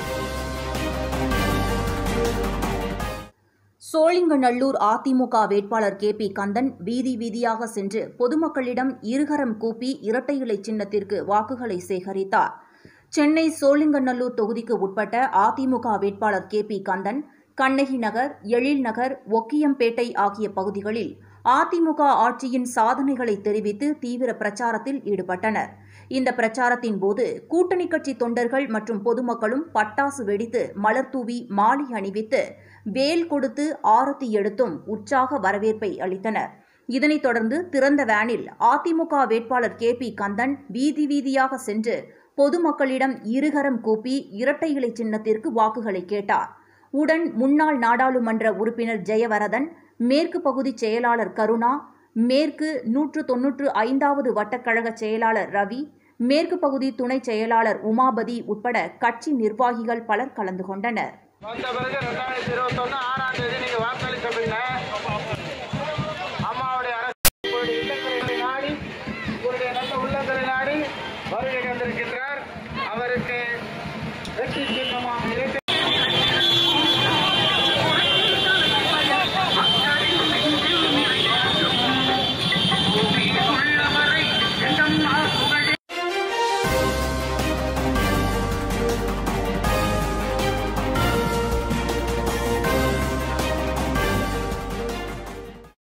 சோழிங்கநல்லூர் அதிமுக வேட்பாளர் K P Kandan வீதி வீதியாக சென்று பொதுமக்களிடம் இருகரம் கூப்பி இரட்டை இலை சின்னத்திற்கு வாக்குகளை சேகரித்தார் சென்னை சோழிங்கநல்லூர் தொகுதிக்கு உட்பட்ட அதிமுக வேட்பாளர் கே பி கந்தன் கண்ணகி நகர் எழில் நகர் ஒக்கியம்பேட்டை ஆகிய பகுதிகளில் அதிமுக ஆட்சியின் சாதனைகளை தெரிவித்து தீவிர பிரச்சாரத்தில் ஈடுபட்டனர் இந்த பிரச்சாரத்தின் போது கூட்டணி கட்சி தொண்டர்கள் மற்றும் பொதுமக்களும் பட்டாசு வெடித்து மலர்தூவி மாலை அணிவித்து வேல் கொடுத்து ஆரத்தி எடுத்தும் உற்சாக வரவேற்பை அளித்தனர் இதனைத் தொடர்ந்து திறந்த வேனில் அதிமுக வேட்பாளர் கே பி கந்தன் வீதி வீதியாக சென்று பொதுமக்களிடம் இருகரம் கூப்பி இரட்டை இலை சின்னத்திற்கு வாக்குகளை கேட்டார் உடன் முன்னாள் நாடாளுமன்ற உறுப்பினர் ஜெயவரதன் மேற்கு பகுதி செயலாளர் கருணா மேற்கு நூற்று தொன்னூற்று ஐந்தாவது வட்டக்கழக செயலாளர் ரவி மேற்கு பகுதி துணை செயலாளர் உமாபதி உட்பட கட்சி நிர்வாகிகள் பலர் கலந்து கொண்டனர் வந்த பிறகு ரெண்டாயிரத்தி இருபத்தொன்னு ஆறாம் தேதி நீங்க வாக்களிச்ச பின்ன